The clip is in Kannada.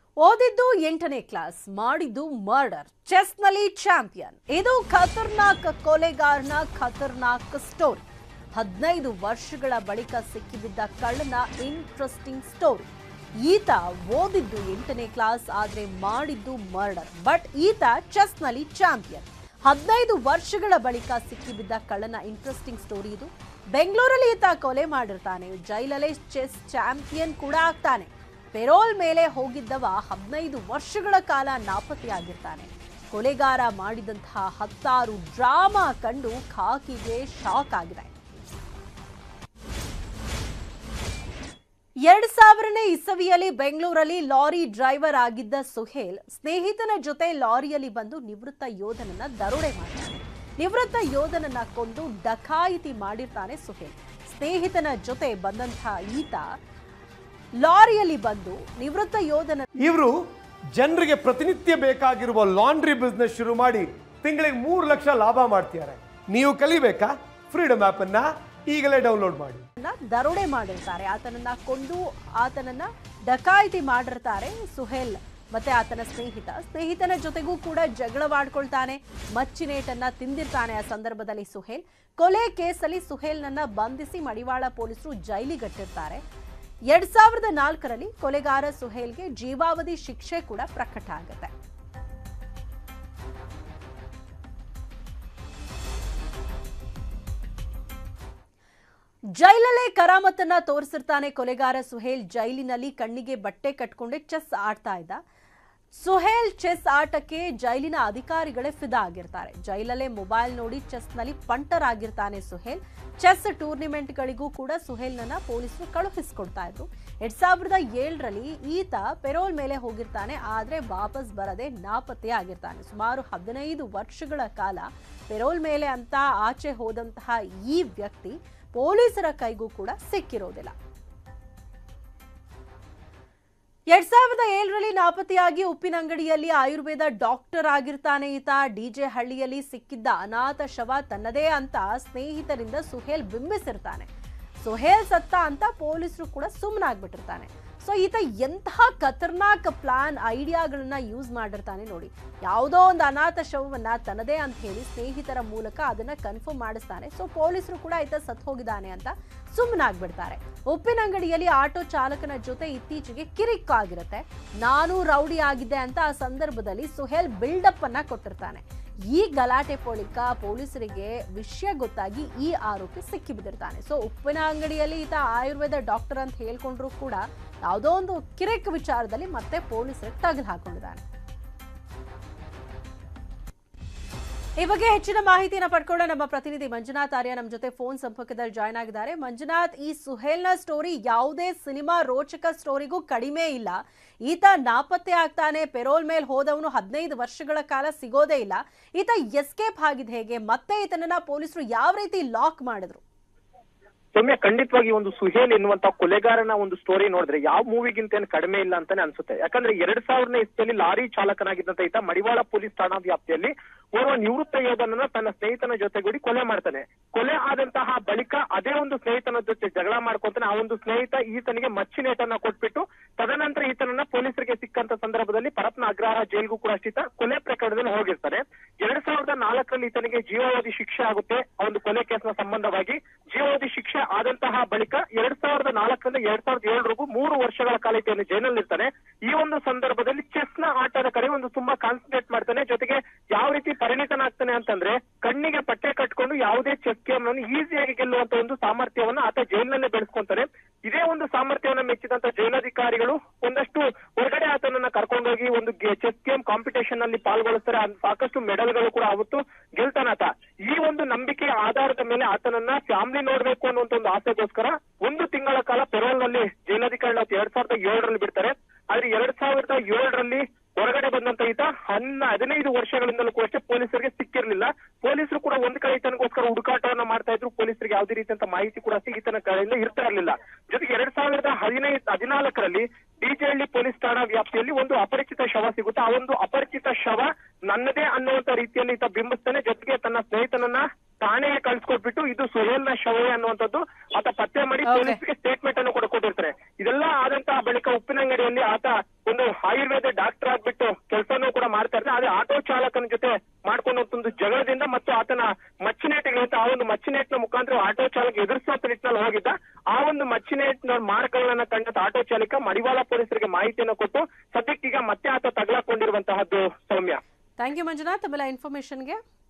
ಓದಿದ್ದು ಎಂಟನೇ ಕ್ಲಾಸ್ ಮಾಡಿದ್ದು ಮರ್ಡರ್ ಚೆಸ್ನಲ್ಲಿ ಚಾಂಪಿಯನ್ ಇದು ಖತರ್ನಾಕ್ ಕೊಲೆಗಾರನ ಖತರ್ನಾಕ್ ಸ್ಟೋರಿ ಹದಿನೈದು ವರ್ಷಗಳ ಬಳಿಕ ಸಿಕ್ಕಿಬಿದ್ದ ಕಳ್ಳನ ಇಂಟ್ರೆಸ್ಟಿಂಗ್ ಸ್ಟೋರಿ ಈತ ಓದಿದ್ದು ಎಂಟನೇ ಕ್ಲಾಸ್ ಆದ್ರೆ ಮಾಡಿದ್ದು ಮರ್ಡರ್ ಬಟ್ ಈತ ಚೆಸ್ನಲ್ಲಿ ಚಾಂಪಿಯನ್ ಹದಿನೈದು ವರ್ಷಗಳ ಬಳಿಕ ಸಿಕ್ಕಿಬಿದ್ದ ಕಳ್ಳನ ಇಂಟ್ರೆಸ್ಟಿಂಗ್ ಸ್ಟೋರಿ ಇದು ಬೆಂಗಳೂರಲ್ಲಿ ಈತ ಕೊಲೆ ಮಾಡಿರ್ತಾನೆ ಜೈಲಲ್ಲೇ ಚೆಸ್ ಚಾಂಪಿಯನ್ ಕೂಡ ಆಗ್ತಾನೆ ಪೆರೋಲ್ ಮೇಲೆ ಹೋಗಿದ್ದವ ಹದಿನೈದು ವರ್ಷಗಳ ಕಾಲ ನಾಪತ್ತೆಯಾಗಿರ್ತಾನೆ ಕೊಲೆಗಾರ ಮಾಡಿದಂತಹ ಹತ್ತಾರು ಡ್ರಾಮಾ ಕಂಡು ಖಾಕಿಗೆ ಶಾಕ್ ಆಗಿದೆ ಎರಡ್ ಸಾವಿರನೇ ಇಸವಿಯಲ್ಲಿ ಬೆಂಗಳೂರಲ್ಲಿ ಲಾರಿ ಡ್ರೈವರ್ ಆಗಿದ್ದ ಸುಹೇಲ್ ಸ್ನೇಹಿತನ ಜೊತೆ ಲಾರಿಯಲ್ಲಿ ಬಂದು ನಿವೃತ್ತ ಯೋಧನನ್ನ ದರೋಡೆ ಮಾಡ್ತಾನೆ ನಿವೃತ್ತ ಯೋಧನನ್ನ ಕೊಂದು ಡಕಾಯಿತಿ ಮಾಡಿರ್ತಾನೆ ಸುಹೇಲ್ ಸ್ನೇಹಿತನ ಜೊತೆ ಬಂದಂತಹ ಈತ ಲಾರಿಯಲ್ಲಿ ಬಂದು ನಿವೃತ್ತ ಯೋಧನ ಇವರು ಜನರಿಗೆ ಪ್ರತಿನಿತ್ಯ ಬೇಕಾಗಿರುವ ಲಾಂಡ್ರಿ ಬಿಸ್ನೆಸ್ ಶುರು ಮಾಡಿ ತಿಂಗಳಿಗೆ ಮೂರು ಲಕ್ಷ ಲಾಭ ಮಾಡ್ತಿದ್ದಾರೆ ನೀವು ಕಲಿಬೇಕಾ ಫ್ರೀಡಮ್ ಆಪ್ ಅನ್ನ ಈಗಲೇ ಡೌನ್ಲೋಡ್ ಮಾಡಿ ದರೋಡೆ ಮಾಡಿರ್ತಾರೆ ಆತನನ್ನ ಕೊಂದು ಆತನನ್ನ ಡಕಾಯಿತಿ ಮಾಡಿರ್ತಾರೆ ಸುಹೇಲ್ ಮತ್ತೆ ಆತನ ಸ್ನೇಹಿತ ಸ್ನೇಹಿತನ ಜೊತೆಗೂ ಕೂಡ ಜಗಳವಾಡ್ಕೊಳ್ತಾನೆ ಮಚ್ಚಿನೇಟನ್ನ ತಿಂದಿರ್ತಾನೆ ಆ ಸಂದರ್ಭದಲ್ಲಿ ಸುಹೇಲ್ ಕೊಲೆ ಕೇಸಲ್ಲಿ ಸುಹೇಲ್ನನ್ನ ಬಂಧಿಸಿ ಮಡಿವಾಳ ಪೊಲೀಸರು ಜೈಲಿಗಟ್ಟಿರ್ತಾರೆ ಎರಡ್ ಸಾವಿರದ ನಾಲ್ಕರಲ್ಲಿ ಕೊಲೆಗಾರ ಸುಹೇಲ್ಗೆ ಜೀವಾವಧಿ ಶಿಕ್ಷೆ ಕೂಡ ಪ್ರಕಟ ಆಗುತ್ತೆ ಜೈಲಲ್ಲೇ ಕರಾಮತ್ತನ್ನ ತೋರಿಸಿರ್ತಾನೆ ಕೊಲೆಗಾರ ಸುಹೇಲ್ ಜೈಲಿನಲ್ಲಿ ಕಣ್ಣಿಗೆ ಬಟ್ಟೆ ಕಟ್ಕೊಂಡೆ ಚೆಸ್ ಆಡ್ತಾ ಇದ್ದ ಸುಹೇಲ್ ಚೆಸ್ ಆಟಕ್ಕೆ ಜೈಲಿನ ಅಧಿಕಾರಿಗಳೇ ಫಿದಾ ಆಗಿರ್ತಾರೆ ಜೈಲಲ್ಲೇ ಮೊಬೈಲ್ ನೋಡಿ ಚೆಸ್ನಲ್ಲಿ ಪಂಟರ್ ಆಗಿರ್ತಾನೆ ಸುಹೇಲ್ ಚೆಸ್ ಟೂರ್ನಿಮೆಂಟ್ಗಳಿಗೂ ಕೂಡ ಸುಹೇಲ್ನನ್ನ ಪೊಲೀಸರು ಕಳುಹಿಸ್ಕೊಡ್ತಾ ಇದ್ರು ಎರಡ್ ಸಾವಿರದ ಏಳರಲ್ಲಿ ಈತ ಪೆರೋಲ್ ಮೇಲೆ ಹೋಗಿರ್ತಾನೆ ಆದ್ರೆ ವಾಪಸ್ ಬರದೆ ನಾಪತ್ತೆ ಆಗಿರ್ತಾನೆ ಸುಮಾರು ಹದಿನೈದು ವರ್ಷಗಳ ಕಾಲ ಪೆರೋಲ್ ಮೇಲೆ ಅಂತ ಆಚೆ ಹೋದಂತಹ ಈ ವ್ಯಕ್ತಿ ಪೊಲೀಸರ ಕೈಗೂ ಕೂಡ ಸಿಕ್ಕಿರೋದಿಲ್ಲ ಎರಡ್ ಸಾವಿರದ ಏಳರಲ್ಲಿ ನಾಪತ್ತೆಯಾಗಿ ಉಪ್ಪಿನಂಗಡಿಯಲ್ಲಿ ಆಯುರ್ವೇದ ಡಾಕ್ಟರ್ ಆಗಿರ್ತಾನೆ ಈತ ಡಿಜೆ ಹಳ್ಳಿಯಲ್ಲಿ ಸಿಕ್ಕಿದ್ದ ಅನಾಥ ಶವ ತನ್ನದೇ ಅಂತ ಸ್ನೇಹಿತರಿಂದ ಸುಹೇಲ್ ಬಿಂಬಿಸಿರ್ತಾನೆ ಸುಹೇಲ್ ಸತ್ತ ಅಂತ ಪೊಲೀಸರು ಕೂಡ ಸುಮ್ಮನಾಗ್ಬಿಟ್ಟಿರ್ತಾನೆ ಸೊ ಈತ ಎಂತಹ ಖತರ್ನಾಕ್ ಪ್ಲಾನ್ ಐಡಿಯಾಗಳನ್ನ ಯೂಸ್ ಮಾಡಿರ್ತಾನೆ ನೋಡಿ ಯಾವುದೋ ಒಂದು ಅನಾಥ ಶವವನ್ನ ತನ್ನದೇ ಅಂತ ಹೇಳಿ ಸ್ನೇಹಿತರ ಮೂಲಕ ಅದನ್ನ ಕನ್ಫರ್ಮ್ ಮಾಡಿಸ್ತಾನೆ ಸೊ ಪೊಲೀಸರು ಕೂಡ ಈತ ಸತ್ ಹೋಗಿದ್ದಾನೆ ಅಂತ ಸುಮ್ಮನಾಗ್ಬಿಡ್ತಾರೆ ಉಪ್ಪಿನಂಗಡಿಯಲ್ಲಿ ಆಟೋ ಚಾಲಕನ ಜೊತೆ ಇತ್ತೀಚೆಗೆ ಕಿರಿಕ್ ಆಗಿರುತ್ತೆ ನಾನು ರೌಡಿ ಆಗಿದ್ದೆ ಅಂತ ಆ ಸಂದರ್ಭದಲ್ಲಿ ಸುಹೇಲ್ ಬಿಲ್ಡಪ್ ಅನ್ನ ಕೊಟ್ಟಿರ್ತಾನೆ ಈ ಗಲಾಟೆ ಬಳಿಕ ಪೊಲೀಸರಿಗೆ ವಿಷಯ ಗೊತ್ತಾಗಿ ಈ ಆರೋಪಿ ಸಿಕ್ಕಿಬಿದ್ದಿರ್ತಾನೆ ಸೊ ಉಪ್ಪಿನ ಅಂಗಡಿಯಲ್ಲಿ ಈತ ಆಯುರ್ವೇದ ಡಾಕ್ಟರ್ ಅಂತ ಹೇಳ್ಕೊಂಡ್ರು ಕೂಡ ಯಾವುದೋ ಒಂದು ಕಿರಿಕ್ ವಿಚಾರದಲ್ಲಿ ಮತ್ತೆ ಪೊಲೀಸರಿಗೆ ತಗಲು ಹಾಕೊಂಡಿದ್ದಾನೆ ಈ ಬಗ್ಗೆ ಹೆಚ್ಚಿನ ಮಾಹಿತಿಯನ್ನು ಪಡ್ಕೊಳ್ಳೋ ನಮ್ಮ ಪ್ರತಿನಿಧಿ ಮಂಜುನಾಥ್ ಆರ್ಯ ನಮ್ಮ ಜೊತೆ ಫೋನ್ ಸಂಪರ್ಕದಲ್ಲಿ ಜಾಯ್ನ್ ಆಗಿದ್ದಾರೆ ಮಂಜುನಾಥ್ ಈ ಸುಹೇಲ್ನ ಸ್ಟೋರಿ ಯಾವುದೇ ಸಿನಿಮಾ ರೋಚಕ ಸ್ಟೋರಿಗೂ ಕಡಿಮೆ ಇಲ್ಲ ಈತ ನಾಪತ್ತೆ ಆಗ್ತಾನೆ ಪೆರೋಲ್ ಮೇಲೆ ಹೋದವನು ಹದಿನೈದು ವರ್ಷಗಳ ಕಾಲ ಸಿಗೋದೇ ಇಲ್ಲ ಈತ ಎಸ್ಕೇಪ್ ಆಗಿದೆ ಹೇಗೆ ಮತ್ತೆ ಈತನನ್ನ ಪೊಲೀಸರು ಯಾವ ರೀತಿ ಲಾಕ್ ಮಾಡಿದ್ರು ಸೌಮ್ಯ ಖಂಡಿತವಾಗಿ ಒಂದು ಸುಹೇಲ್ ಎನ್ನುವಂತ ಕೊಲೆಗಾರನ ಒಂದು ಸ್ಟೋರಿ ನೋಡಿದ್ರೆ ಯಾವ ಮೂವಿಗಿಂತ ಏನು ಕಡಿಮೆ ಇಲ್ಲ ಅಂತಾನೆ ಅನ್ಸುತ್ತೆ ಯಾಕಂದ್ರೆ ಎರಡ್ ಸಾವಿರನೇ ಇಸ್ವಿಯಲ್ಲಿ ಲಾರಿ ಚಾಲಕನಾಗಿದ್ದಂತ ಈತ ಮಡಿವಾಳ ಪೊಲೀಸ್ ಠಾಣಾ ವ್ಯಾಪ್ತಿಯಲ್ಲಿ ಓರ್ವ ನಿವೃತ್ತ ಯೋಧನನ್ನ ತನ್ನ ಸ್ನೇಹಿತನ ಜೊತೆಗೂಡಿ ಕೊಲೆ ಮಾಡ್ತಾನೆ ಕೊಲೆ ಆದಂತಹ ಬಳಿಕ ಅದೇ ಒಂದು ಸ್ನೇಹಿತನ ಜೊತೆ ಜಗಳ ಮಾಡ್ಕೊಂತಾನೆ ಆ ಒಂದು ಸ್ನೇಹಿತ ಈತನಿಗೆ ಮಚ್ಚಿನೇಟನ್ನ ಕೊಟ್ಬಿಟ್ಟು ತದನಂತರ ಈತನನ್ನ ಪೊಲೀಸರಿಗೆ ಸಿಕ್ಕಂತ ಸಂದರ್ಭದಲ್ಲಿ ಪರಪ್ನ ಅಗ್ರಹಾರ ಜೈಲ್ಗೂ ಕೂಡ ಅಷ್ಟಿತ ಕೊಲೆ ಪ್ರಕರಣದಲ್ಲಿ ಹೋಗಿರ್ತಾರೆ ಎರಡ್ ಸಾವಿರದ ನಾಲ್ಕರಲ್ಲಿ ಈತನಿಗೆ ಜೀವಾವಧಿ ಶಿಕ್ಷೆ ಆಗುತ್ತೆ ಆ ಒಂದು ಕೊಲೆ ಕೇಸ್ನ ಸಂಬಂಧವಾಗಿ ಜೀವಾವಧಿ ಶಿಕ್ಷೆ ಆದಂತಹ ಬಳಿಕ ಎರಡ್ ಸಾವಿರದ ನಾಲ್ಕರಿಂದ ಎರಡ್ ಸಾವಿರದ ಏಳರವರೆಗೂ ಮೂರು ವರ್ಷಗಳ ಕಾಲ ಈತನು ಜೈಲಲ್ಲಿ ಇರ್ತಾನೆ ಈ ಒಂದು ಸಂದರ್ಭದಲ್ಲಿ ಚೆಸ್ ನ ಆಟದ ಕಡೆ ಒಂದು ತುಂಬಾ ಕಾನ್ಸಂಟ್ರೇಟ್ ಮಾಡ್ತಾನೆ ಜೊತೆಗೆ ಯಾವ ರೀತಿ ಪರಿಣಿತನಾಗ್ತಾನೆ ಅಂತಂದ್ರೆ ಕಣ್ಣಿಗೆ ಪಟ್ಟೆ ಕಟ್ಕೊಂಡು ಯಾವುದೇ ಚೆಸ್ ಗೇಮ್ ಅನ್ನು ಈಸಿಯಾಗಿ ಗೆಲ್ಲುವಂತ ಒಂದು ಸಾಮರ್ಥ್ಯವನ್ನ ಆತ ಜೈಲಿನಲ್ಲೇ ಬೆಳೆಸ್ಕೊಂತಾನೆ ಇದೇ ಒಂದು ಸಾಮರ್ಥ್ಯವನ್ನ ಮೆಚ್ಚಿದಂತ ಜೈಲಾಧಿಕಾರಿಗಳು ಒಂದಷ್ಟು ಹೊರಗಡೆ ಆತನನ್ನ ಕರ್ಕೊಂಡೋಗಿ ಒಂದು ಚೆಸ್ ಗೇಮ್ ಕಾಂಪಿಟೇಷನ್ ಅಲ್ಲಿ ಪಾಲ್ಗೊಳಿಸ್ತಾರೆ ಅದ್ ಸಾಕಷ್ಟು ಮೆಡಲ್ಗಳು ಕೂಡ ಅವತ್ತು ಗೆಲ್ತಾನಾತ ಈ ಒಂದು ನಂಬಿಕೆಯ ಆಧಾರದ ಮೇಲೆ ಆತನನ್ನ ಫ್ಯಾಮಿಲಿ ನೋಡ್ಬೇಕು ಅನ್ನುವಂತ ಒಂದು ಆಸೆಗೋಸ್ಕರ ಒಂದು ತಿಂಗಳ ಕಾಲ ಪೆರೋಲ್ ನಲ್ಲಿ ಜೈಲಾಧಿಕಾರಿ ಎರಡ್ ಸಾವಿರದ ಏಳರಲ್ಲಿ ಬಿಡ್ತಾರೆ ಆದ್ರೆ ಎರಡ್ ಸಾವಿರದ ಏಳರಲ್ಲಿ ಹೊರಗಡೆ ಬಂದಂತ ಈತ ಹನ್ನ ಹದಿನೈದು ವರ್ಷಗಳಿಂದಲೂ ಕೂಡ ಅಷ್ಟೇ ಪೊಲೀಸರಿಗೆ ಸಿಕ್ಕಿರ್ಲಿಲ್ಲ ಪೊಲೀಸರು ಕೂಡ ಒಂದ್ ಕಡೆ ಈತನಿಗೋಸ್ಕರ ಹುಡುಕಾಟವನ್ನ ಮಾಡ್ತಾ ಇದ್ರು ಪೊಲೀಸರಿಗೆ ಯಾವುದೇ ರೀತಿಯಂತ ಮಾಹಿತಿ ಕೂಡ ಸಿ- ಈತನ ಕಡೆಯಿಂದ ಇರ್ತಾ ಇರಲಿಲ್ಲ ಜೊತೆಗೆ ಎರಡ್ ಸಾವಿರದ ಹದಿನೈದು ಹದಿನಾಲ್ಕರಲ್ಲಿ ಡಿಜೆಹಳ್ಳಿ ಪೊಲೀಸ್ ಠಾಣಾ ವ್ಯಾಪ್ತಿಯಲ್ಲಿ ಒಂದು ಅಪರಿಚಿತ ಶವ ಸಿಗುತ್ತೆ ಆ ಒಂದು ಅಪರಿಚಿತ ಶವ ನನ್ನದೇ ಅನ್ನುವಂತ ರೀತಿಯಲ್ಲಿ ಈತ ಬಿಂಬಿಸ್ತಾನೆ ಜೊತೆಗೆ ತನ್ನ ಸ್ನೇಹಿತನನ್ನ ಠಾಣೆಗೆ ಕಳ್ಸಿಕೊಟ್ಬಿಟ್ಟು ಇದು ಸುಹೇಲ್ನ ಶವವೇ ಅನ್ನುವಂಥದ್ದು ಆತ ಪತ್ತೆ ಮಾಡಿ Okay. ಪೊಲೀಸರಿಗೆ ಸ್ಟೇಟ್ಮೆಂಟ್ ಅನ್ನು ಕೂಡ ಕೊಟ್ಟಿರ್ತಾರೆ ಇದೆಲ್ಲ ಆದಂತಹ ಬಳಿಕ ಉಪ್ಪಿನಂಗಡಿಯಲ್ಲಿ ಆತ ಒಂದು ಆಯುರ್ವೇದ ಡಾಕ್ಟರ್ ಆಗ್ಬಿಟ್ಟು ಕೆಲಸನೂ ಕೂಡ ಮಾಡ್ತಾ ಇರ್ತಾನೆ ಆದ್ರೆ ಆಟೋ ಚಾಲಕನ ಜೊತೆ ಮಾಡ್ಕೊಂಡು ಒಂದು ಜಗಳದಿಂದ ಮತ್ತು ಆತನ ಮಚ್ಚಿನೇಟುಗಳಿಂದ ಆ ಒಂದು ಮಚ್ಚಿನೇಟಿನ ಮುಖಾಂತರ ಆಟೋ ಚಾಲಕ ಎದುರಿಸುವ ನಿಟ್ಟಿನಲ್ಲಿ ಹೋಗಿದ್ದ ಆ ಒಂದು ಮಚ್ಚಿನೇಟಿನ ಮಾರ್ಗಗಳನ್ನ ಕಂಡ ಆಟೋ ಚಾಲಕ ಮಡಿವಾಳ ಪೊಲೀಸರಿಗೆ ಮಾಹಿತಿಯನ್ನು ಕೊಟ್ಟು ಸದ್ಯಕ್ಕೀಗ ಮತ್ತೆ ಆತ ತಗಲಾಕೊಂಡಿರುವಂತಹದ್ದು ಸೌಮ್ಯ ಥ್ಯಾಂಕ್ ಯು ಮಂಜುನಾಥ್ ತಮ್ಮೆಲ್ಲ ಇನ್ಫಾರ್ಮೇಶನ್ಗೆ